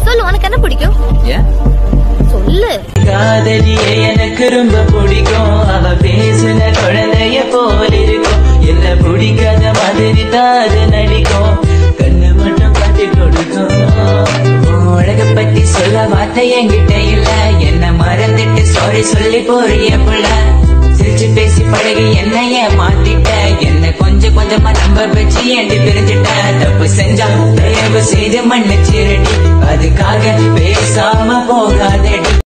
சொல்லு உனக்கு என்ன பிடிக்கும் ஏன் சொல்லு காதலியே எனக்கு ரொம்ப பிடிக்கும் அவ பேசுன குழந்தைய போல இருக்கும் என்ன பிடிக்காத மாதிரி தான் அது நடிக்கும் கண்ணு மட்டும் காட்டி கொடுக்கும் உன் அழக பத்தி சொல்ல வார்த்தை என்கிட்ட இல்ல என்ன மறந்துட்டு சாரி சொல்லி போறிய புள்ள சிரிச்சு பேசி பழகி என்னைய மாத்திட்ட என்ன கொஞ்சம் கொஞ்சமா நம்ப வச்சு ஏண்டி பிரிஞ்சிட்ட தப்பு செஞ்சா தயவு செய்து மன்னிச்சிரடி அதுக்காக பேசாம போகாதடி